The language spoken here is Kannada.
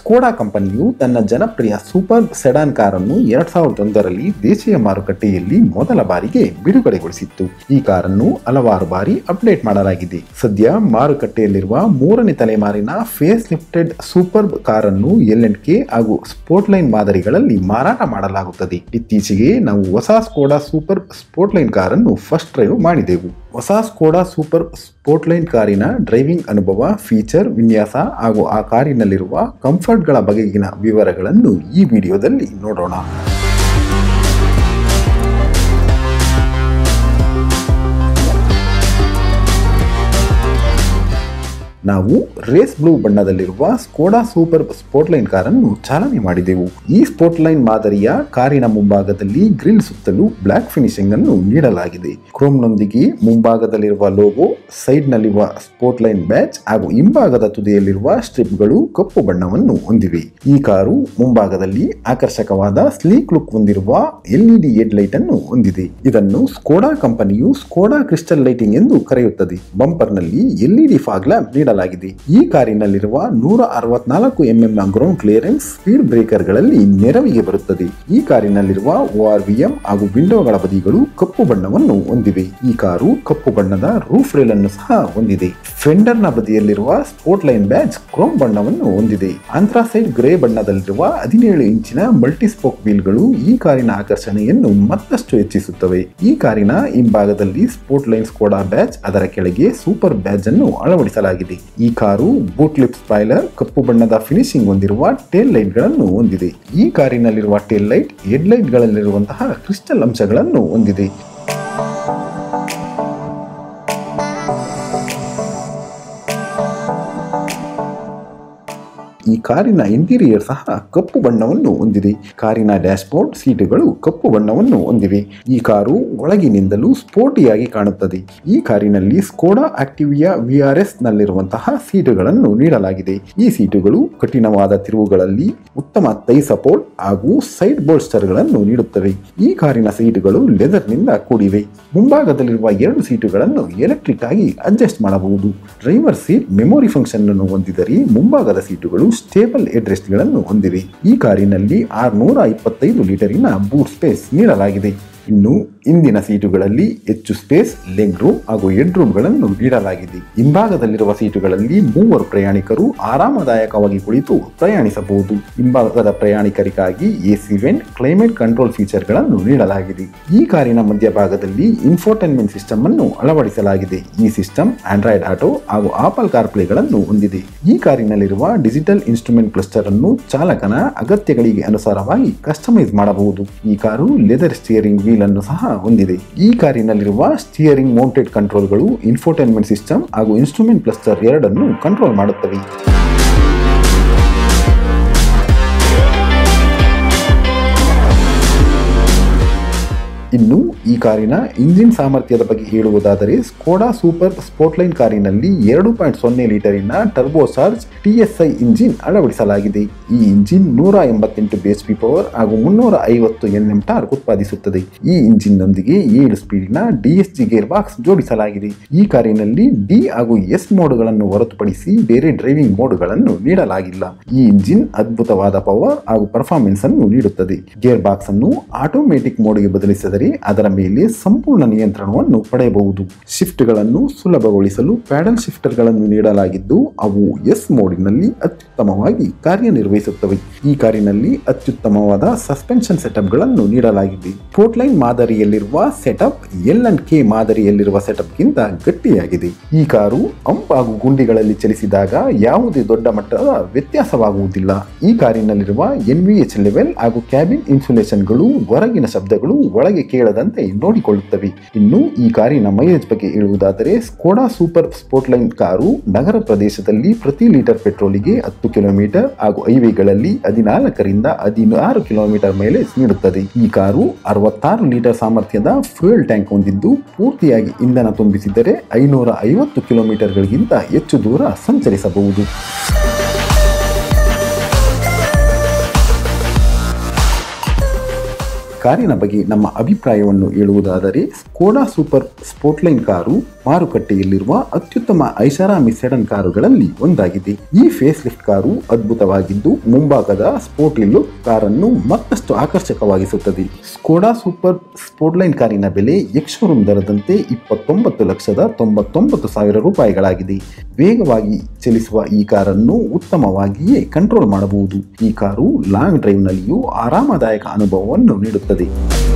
ಸ್ಕೋಡಾ ಕಂಪನಿಯು ತನ್ನ ಜನಪ್ರಿಯ ಸೂಪರ್ ಸೆಡಾನ್ ಕಾರನ್ನು ಎರಡ್ ಸಾವಿರದ ಒಂದರಲ್ಲಿ ದೇಶೀಯ ಮಾರುಕಟ್ಟೆಯಲ್ಲಿ ಮೊದಲ ಬಾರಿಗೆ ಬಿಡುಗಡೆಗೊಳಿಸಿತ್ತು ಈ ಕಾರನ್ನು ಹಲವಾರು ಬಾರಿ ಅಪ್ಡೇಟ್ ಮಾಡಲಾಗಿದೆ ಸದ್ಯ ಮಾರುಕಟ್ಟೆಯಲ್ಲಿರುವ ಮೂರನೇ ತಲೆಮಾರಿನ ಫೇಸ್ ಲಿಫ್ಟೆಡ್ ಸೂಪರ್ ಕಾರನ್ನು ಎಲ್ ಅಂಡ್ ಕೆ ಹಾಗೂ ಸ್ಪೋರ್ಟ್ಲೈನ್ ಮಾದರಿಗಳಲ್ಲಿ ಮಾರಾಟ ಮಾಡಲಾಗುತ್ತದೆ ಇತ್ತೀಚೆಗೆ ನಾವು ಹೊಸ ಸ್ಕೋಡಾ ಸೂಪರ್ ಸ್ಪೋರ್ಟ್ಲೈನ್ ಕಾರನ್ನು ಫಸ್ಟ್ ಡ್ರೈವ್ ಮಾಡಿದೆವು ಹೊಸ ಸ್ಕೋಡಾ ಸೂಪರ್ ಸ್ಪೋರ್ಟ್ಲೈನ್ ಕಾರಿನ ಡ್ರೈವಿಂಗ್ ಅನುಭವ ಫೀಚರ್ ವಿನ್ಯಾಸ ಹಾಗೂ ಆ ಕಾರಿನಲ್ಲಿರುವ ಕಂಫರ್ಟ್ಗಳ ಬಗೆಗಿನ ವಿವರಗಳನ್ನು ಈ ವಿಡಿಯೋದಲ್ಲಿ ನೋಡೋಣ ನಾವು ರೇಸ್ ಬ್ಲೂ ಬಣ್ಣದಲ್ಲಿರುವ ಸ್ಕೋಡಾ ಸೂಪರ್ ಸ್ಪೋರ್ಟ್ಲೈನ್ ಕಾರನ್ನು ಚಾಲನೆ ಮಾಡಿದೆವು ಈ ಸ್ಪೋರ್ಟ್ಲೈನ್ ಮಾದರಿಯ ಕಾರಿನ ಮುಂಭಾಗದಲ್ಲಿ ಗ್ರಿಲ್ ಸುತ್ತಲೂ ಬ್ಲಾಕ್ ಫಿನಿಶಿಂಗ್ ಅನ್ನು ನೀಡಲಾಗಿದೆ ಕ್ರೋಮ್ನೊಂದಿಗೆ ಮುಂಭಾಗದಲ್ಲಿರುವ ಲೋಗೋ ಸೈಡ್ನಲ್ಲಿರುವ ಸ್ಪೋರ್ಟ್ಲೈನ್ ಬ್ಯಾಚ್ ಹಾಗೂ ಹಿಂಭಾಗದ ತುದಿಯಲ್ಲಿರುವ ಸ್ಟ್ರಿಪ್ಗಳು ಕಪ್ಪು ಬಣ್ಣವನ್ನು ಹೊಂದಿವೆ ಈ ಕಾರು ಮುಂಭಾಗದಲ್ಲಿ ಆಕರ್ಷಕವಾದ ಸ್ಲೀಕ್ ಲುಕ್ ಹೊಂದಿರುವ ಎಲ್ಇಡಿ ಹೆಡ್ ಲೈಟ್ ಅನ್ನು ಹೊಂದಿದೆ ಇದನ್ನು ಸ್ಕೋಡಾ ಕಂಪನಿಯು ಸ್ಕೋಡಾ ಕ್ರಿಸ್ಟಲ್ ಲೈಟಿಂಗ್ ಎಂದು ಕರೆಯುತ್ತದೆ ಬಂಪರ್ನಲ್ಲಿ ಎಲ್ಇಡಿ ಫಾಗ್ ಲ್ಯಾಂಪ್ ನೀಡಲಾಗಿದೆ ಈ ಕಾರಿನಲ್ಲಿರುವ ನೂರ ಅರವತ್ನಾಲ್ಕು ಎಂಎಂ ನ ಗ್ರೌಂಡ್ ಕ್ಲಿಯರೆನ್ಸ್ ಸ್ಪೀಡ್ ಬ್ರೇಕರ್ ಗಳಲ್ಲಿ ನೆರವಿಗೆ ಬರುತ್ತದೆ ಈ ಕಾರಿನಲ್ಲಿರುವ ಓಆರ್ವಿಎಂ ಹಾಗೂ ವಿಂಡೋಗಳ ಬದಿಗಳು ಕಪ್ಪು ಬಣ್ಣವನ್ನು ಹೊಂದಿವೆ ಈ ಕಾರು ಕಪ್ಪು ಬಣ್ಣದ ರೂಫ್ ರೇಲ್ ಅನ್ನು ಸಹ ಹೊಂದಿದೆ ಫೆಂಡರ್ ನ ಬದಿಯಲ್ಲಿರುವ ಸ್ಪೋರ್ಟ್ ಲೈನ್ ಬ್ಯಾಚ್ ಕ್ರೋಮ್ ಬಣ್ಣವನ್ನು ಹೊಂದಿದೆ ಆಂಥ್ರಾಸೈಡ್ ಗ್ರೇ ಬಣ್ಣದಲ್ಲಿರುವ ಹದಿನೇಳು ಇಂಚಿನ ಮಲ್ಟಿಸ್ಪೋಕ್ ವೀಲ್ಗಳು ಈ ಕಾರಿನ ಆಕರ್ಷಣೆಯನ್ನು ಮತ್ತಷ್ಟು ಹೆಚ್ಚಿಸುತ್ತವೆ ಈ ಕಾರಿನ ಹಿಂಭಾಗದಲ್ಲಿ ಸ್ಪೋರ್ಟ್ ಲೈನ್ ಸ್ಕೋಡಾ ಬ್ಯಾಚ್ ಅದರ ಕೆಳಗೆ ಸೂಪರ್ ಬ್ಯಾಚ್ ಅನ್ನು ಅಳವಡಿಸಲಾಗಿದೆ ಈ ಕಾರು ಬೂಟ್ ಲಿಪ್ ಸ್ಪೈಲರ್ ಕಪ್ಪು ಬಣ್ಣದ ಫಿನಿಶಿಂಗ್ ಹೊಂದಿರುವ ಟೇಲ್ ಲೈಟ್ ಗಳನ್ನು ಹೊಂದಿದೆ ಈ ಕಾರಿನಲ್ಲಿರುವ ಟೇಲ್ ಲೈಟ್ ಹೆಡ್ ಲೈಟ್ ಗಳಲ್ಲಿರುವಂತಹ ಕ್ರಿಸ್ಟಲ್ ಅಂಶಗಳನ್ನು ಹೊಂದಿದೆ ಈ ಕಾರಿನ ಇಂಟೀರಿಯರ್ ಸಹ ಕಪ್ಪು ಬಣ್ಣವನ್ನು ಹೊಂದಿದೆ ಕಾರಿನ ಡ್ಯಾಶ್ಬೋರ್ಡ್ ಸೀಟುಗಳು ಕಪ್ಪು ಬಣ್ಣವನ್ನು ಹೊಂದಿವೆ ಈ ಕಾರು ಒಳಗಿನಿಂದಲೂ ಸ್ಪೋರ್ಟಿಯಾಗಿ ಕಾಣುತ್ತದೆ ಈ ಕಾರಿನಲ್ಲಿ ಸ್ಕೋಡಾ ಆಕ್ಟಿವಿಯಾ ವಿಆರ್ಎಸ್ ನಲ್ಲಿರುವಂತಹ ಸೀಟುಗಳನ್ನು ನೀಡಲಾಗಿದೆ ಈ ಸೀಟುಗಳು ಕಠಿಣವಾದ ತಿರುವುಗಳಲ್ಲಿ ಉತ್ತಮ ತೈ ಸಪೋರ್ಟ್ ಹಾಗೂ ಸೈಡ್ ಬೋಲ್ಸ್ಟರ್ಗಳನ್ನು ನೀಡುತ್ತವೆ ಈ ಕಾರಿನ ಸೀಟುಗಳು ಲೆದರ್ನಿಂದ ಕೂಡಿವೆ ಮುಂಭಾಗದಲ್ಲಿರುವ ಎರಡು ಸೀಟುಗಳನ್ನು ಎಲೆಕ್ಟ್ರಿಕ್ ಆಗಿ ಅಡ್ಜಸ್ಟ್ ಮಾಡಬಹುದು ಡ್ರೈವರ್ ಸೀಟ್ ಮೆಮೊರಿ ಫಂಕ್ಷನ್ ಅನ್ನು ಹೊಂದಿದರೆ ಮುಂಭಾಗದ ಸೀಟುಗಳು ಸ್ಟೇಬಲ್ ಗಳನ್ನು ಹೊಂದಿವೆ ಈ ಕಾರಿನಲ್ಲಿ ಆರ್ನೂರ ಇಪ್ಪತ್ತೈದು ಲೀಟರಿನ ಬೂಟ್ ಸ್ಪೇಸ್ ನೀಡಲಾಗಿದೆ ಇನ್ನು ಇಂದಿನ ಸೀಟುಗಳಲ್ಲಿ ಹೆಚ್ಚು ಸ್ಪೇಸ್ ಲೆಗ್ ರೂಮ್ ಹಾಗೂ ಹೆಡ್ ರೂಮ್ಗಳನ್ನು ನೀಡಲಾಗಿದೆ ಹಿಂಭಾಗದಲ್ಲಿರುವ ಸೀಟುಗಳಲ್ಲಿ ಮೂವರು ಪ್ರಯಾಣಿಕರು ಆರಾಮದಾಯಕವಾಗಿ ಕುಳಿತು ಪ್ರಯಾಣಿಸಬಹುದು ಹಿಂಭಾಗದ ಪ್ರಯಾಣಿಕರಿಗಾಗಿ ಎಸಿ ವೆಂಟ್ ಕ್ಲೈಮೇಟ್ ಕಂಟ್ರೋಲ್ ಫೀಚರ್ಗಳನ್ನು ನೀಡಲಾಗಿದೆ ಈ ಕಾರಿನ ಮಧ್ಯಭಾಗದಲ್ಲಿ ಇನ್ಫೋಟೈನ್ಮೆಂಟ್ ಸಿಸ್ಟಮ್ ಅನ್ನು ಅಳವಡಿಸಲಾಗಿದೆ ಈ ಸಿಸ್ಟಮ್ ಆಂಡ್ರಾಯ್ಡ್ ಆಟೋ ಹಾಗೂ ಆಪಲ್ ಕಾರ್ಪ್ಲೇಗಳನ್ನು ಹೊಂದಿದೆ ಈ ಕಾರಿನಲ್ಲಿರುವ ಡಿಜಿಟಲ್ ಇನ್ಸ್ಟ್ರೂಮೆಂಟ್ ಕ್ಲಸ್ಟರ್ ಅನ್ನು ಚಾಲಕನ ಅಗತ್ಯಗಳಿಗೆ ಅನುಸಾರವಾಗಿ ಕಸ್ಟಮೈಸ್ ಮಾಡಬಹುದು ಈ ಕಾರು ಲೆದರ್ ಸ್ಟಿಯರಿಂಗ್ ವೀಲ್ ಅನ್ನು ಸಹ ಹೊಂದಿದೆ ಈ ಕಾರಿನಲ್ಲಿರುವ ಸ್ಟಿಯರಿಂಗ್ ಮೌಂಟೆಡ್ ಕಂಟ್ರೋಲ್ಗಳು ಇನ್ಫೋಟೈನ್ಮೆಂಟ್ ಸಿಸ್ಟಮ್ ಹಾಗೂ ಇನ್ಸ್ಟ್ರೂಮೆಂಟ್ ಕ್ಲಸ್ಟರ್ ಎರಡನ್ನು ಕಂಟ್ರೋಲ್ ಮಾಡುತ್ತವೆ ಇನ್ನು ಈ ಕಾರಿನ ಇಂಜಿನ್ ಸಾಮರ್ಥ್ಯದ ಬಗ್ಗೆ ಹೇಳುವುದಾದರೆ ಸ್ಕೋಡಾ ಸೂಪರ್ ಸ್ಪೋರ್ಟ್ಲೈನ್ ಕಾರಿನಲ್ಲಿ ಎರಡು ಪಾಯಿಂಟ್ ಸೊನ್ನೆ ಲೀಟರಿನ ಟರ್ಬೋಚಾರ್ಜ್ ಟಿಎಸ್ಐ ಇಂಜಿನ್ ಅಳವಡಿಸಲಾಗಿದೆ ಈ ಇಂಜಿನ್ ನೂರ ಎಂಬತ್ತೆಂಟು ಬಿಎಚ್ಪಿ ಪವರ್ ಹಾಗೂ ಮುನ್ನೂರ ಐವತ್ತು ಎನ್ಎಂ ಟಾರ್ಕ್ ಉತ್ಪಾದಿಸುತ್ತದೆ ಈ ಇಂಜಿನ್ನೊಂದಿಗೆ ಏಳು ಸ್ಪೀಡಿನ ಡಿಎಸ್ಜಿ ಗೇರ್ ಬಾಕ್ಸ್ ಜೋಡಿಸಲಾಗಿದೆ ಈ ಕಾರಿನಲ್ಲಿ ಡಿ ಹಾಗೂ ಎಸ್ ಮೋಡ್ಗಳನ್ನು ಹೊರತುಪಡಿಸಿ ಬೇರೆ ಡ್ರೈವಿಂಗ್ ಮೋಡ್ಗಳನ್ನು ನೀಡಲಾಗಿಲ್ಲ ಈ ಇಂಜಿನ್ ಅದ್ಭುತವಾದ ಪವರ್ ಹಾಗೂ ಪರ್ಫಾರ್ಮೆನ್ಸ್ ಅನ್ನು ನೀಡುತ್ತದೆ ಗೇರ್ ಬಾಕ್ಸ್ ಅನ್ನು ಆಟೋಮೆಟಿಕ್ ಮೋಡ್ಗೆ ಬದಲಿಸಿದರೆ ಅದರ ಮೇಲೆ ಸಂಪೂರ್ಣ ನಿಯಂತ್ರಣವನ್ನು ಪಡೆಯಬಹುದು ಶಿಫ್ಟ್ಗಳನ್ನು ಸುಲಭಗೊಳಿಸಲು ಪ್ಯಾಡಲ್ ಶಿಫ್ಟರ್ಗಳನ್ನು ನೀಡಲಾಗಿದ್ದು ಅವು ಎಸ್ ಮೋಡಿನಲ್ಲಿ ಅತ್ಯುತ್ತಮವಾಗಿ ಕಾರ್ಯನಿರ್ವಹಿಸುತ್ತವೆ ಈ ಕಾರಿನಲ್ಲಿ ಅತ್ಯುತ್ತಮವಾದ ಸಸ್ಪೆನ್ಷನ್ ಸೆಟಪ್ಗಳನ್ನು ನೀಡಲಾಗಿದೆ ಸ್ಪೋರ್ಟ್ಲೈನ್ ಮಾದರಿಯಲ್ಲಿರುವ ಸೆಟಪ್ ಎಲ್ ಅಂಡ್ ಕೆ ಮಾದರಿಯಲ್ಲಿರುವ ಸೆಟಪ್ಗಿಂತ ಗಟ್ಟಿಯಾಗಿದೆ ಈ ಕಾರು ಅಂಪ್ ಹಾಗೂ ಗುಂಡಿಗಳಲ್ಲಿ ಚಲಿಸಿದಾಗ ಯಾವುದೇ ದೊಡ್ಡ ಮಟ್ಟದ ವ್ಯತ್ಯಾಸವಾಗುವುದಿಲ್ಲ ಈ ಕಾರಿನಲ್ಲಿರುವ ಎನ್ ವಿ ಎಚ್ ಲೆವೆಲ್ ಹಾಗೂ ಕ್ಯಾಬಿನ್ ಇನ್ಸುಲೇಷನ್ಗಳು ಹೊರಗಿನ ಶಬ್ದಗಳು ಒಳಗೆ ಕೇಳದಂತೆ ನೋಡಿಕೊಳ್ಳುತ್ತವೆ ಇನ್ನು ಈ ಕಾರಿನ ಮೈಲೇಜ್ ಬಗ್ಗೆ ಹೇಳುವುದಾದರೆ ಸ್ಕೋಡಾ ಸೂಪರ್ ಸ್ಪೋರ್ಟ್ಲೈನ್ ಕಾರು ನಗರ ಪ್ರದೇಶದಲ್ಲಿ ಪ್ರತಿ ಲೀಟರ್ ಪೆಟ್ರೋಲಿಗೆ ಹತ್ತು ಕಿಲೋಮೀಟರ್ ಹಾಗೂ ಹೈವೇಗಳಲ್ಲಿ ಹದಿನಾಲ್ಕರಿಂದ ಹದಿನಾರು ಕಿಲೋಮೀಟರ್ ಮೈಲೇಜ್ ನೀಡುತ್ತದೆ ಈ ಕಾರು ಅರವತ್ತಾರು ಲೀಟರ್ ಸಾಮರ್ಥ್ಯದ ಫ್ಯೂಯಲ್ ಟ್ಯಾಂಕ್ ಹೊಂದಿದ್ದು ಪೂರ್ತಿಯಾಗಿ ಇಂಧನ ತುಂಬಿಸಿದರೆ ಐನೂರ ಐವತ್ತು ಕಿಲೋಮೀಟರ್ಗಳಿಗಿಂತ ಹೆಚ್ಚು ದೂರ ಸಂಚರಿಸಬಹುದು ಕಾರಿನ ಬಗ್ಗೆ ನಮ್ಮ ಅಭಿಪ್ರಾಯವನ್ನು ಹೇಳುವುದಾದರೆ ಸ್ಕೋಡಾ ಸೂಪರ್ ಸ್ಪೋರ್ಟ್ಲೈನ್ ಕಾರು ಮಾರುಕಟ್ಟೆಯಲ್ಲಿರುವ ಅತ್ಯುತ್ತಮ ಐಷಾರಾಮಿ ಸೆಡನ್ ಕಾರುಗಳಲ್ಲಿ ಒಂದಾಗಿದೆ ಈ ಫೇಸ್ ಲಿಫ್ಟ್ ಕಾರು ಅದ್ಭುತವಾಗಿದ್ದು ಮುಂಭಾಗದ ಸ್ಪೋರ್ಟಿ ಲುಕ್ ಕಾರನ್ನು ಮತ್ತಷ್ಟು ಆಕರ್ಷಕವಾಗಿಸುತ್ತದೆ ಸ್ಕೋಡಾ ಸೂಪರ್ ಸ್ಪೋರ್ಟ್ಲೈನ್ ಕಾರಿನ ಬೆಲೆ ಎಕ್ಸ್ ಶೋರೂಮ್ ದರದಂತೆ ಇಪ್ಪತ್ತೊಂಬತ್ತು ಲಕ್ಷದ ತೊಂಬತ್ತೊಂಬತ್ತು ಸಾವಿರ ರೂಪಾಯಿಗಳಾಗಿದೆ ವೇಗವಾಗಿ ಚಲಿಸುವ ಈ ಕಾರನ್ನು ಉತ್ತಮವಾಗಿಯೇ ಕಂಟ್ರೋಲ್ ಮಾಡಬಹುದು ಈ ಕಾರು ಲಾಂಗ್ ಡ್ರೈವ್ನಲ್ಲಿಯೂ ಆರಾಮದಾಯಕ ಅನುಭವವನ್ನು ನೀಡುತ್ತದೆ